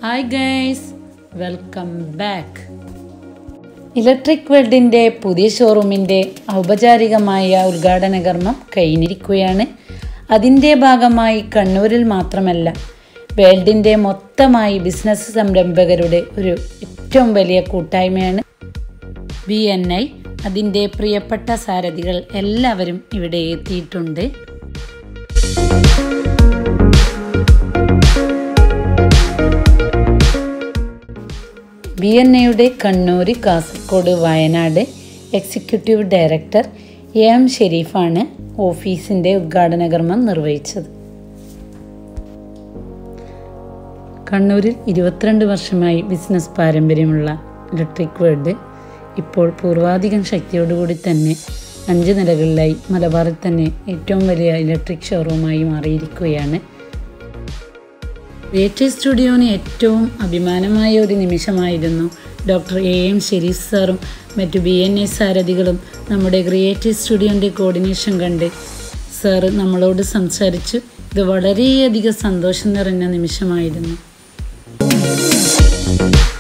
hi guys welcome back electric വേൾഡിൻ്റെ പുതിയ ഷോറൂമിൻ്റെ ഔപചാരികമായ ഉദ്ഘാടന കർമ്മം കഴിഞ്ഞിരിക്കുകയാണ് അതിൻ്റെ ഭാഗമായി കണ്ണൂരിൽ മാത്രമല്ല വേൾഡിൻ്റെ മൊത്തമായി ബിസിനസ് സംരംഭകരുടെ ഒരു ഏറ്റവും വലിയ കൂട്ടായ്മയാണ് ബി എൻ ഐ അതിൻ്റെ പ്രിയപ്പെട്ട സാരഥികൾ എല്ലാവരും ഇവിടെ എത്തിയിട്ടുണ്ട് ബി എൻ എയുടെ Kannur Kasaragod Wayanad executive director A M ഷെരീഫാണ് ഓഫീസിൻ്റെ ഉദ്ഘാടന കർമ്മം നിർവഹിച്ചത് കണ്ണൂരിൽ ഇരുപത്തിരണ്ട് വർഷമായി ബിസിനസ് പാരമ്പര്യമുള്ള ഇലക്ട്രിക് വേൾഡ് ഇപ്പോൾ പൂർവാധികം ശക്തിയോടുകൂടി തന്നെ അഞ്ച് നിലകളിലായി മലബാറിൽ തന്നെ ഏറ്റവും വലിയ ഇലക്ട്രിക് ഷോറൂമായി മാറിയിരിക്കുകയാണ് ക്രിയേറ്റീവ് സ്റ്റുഡിയോന് ഏറ്റവും അഭിമാനമായ ഒരു നിമിഷമായിരുന്നു ഡോക്ടർ എ എം ഷെരീഫ് സാറും മറ്റു ബി എൻ എ സാരഥികളും നമ്മുടെ ക്രിയേറ്റീവ് സ്റ്റുഡിയോൻ്റെ കോർഡിനേഷൻ കണ്ട് സാറ് നമ്മളോട് സംസാരിച്ചു ഇത് വളരെയധികം സന്തോഷം നിറഞ്ഞ നിമിഷമായിരുന്നു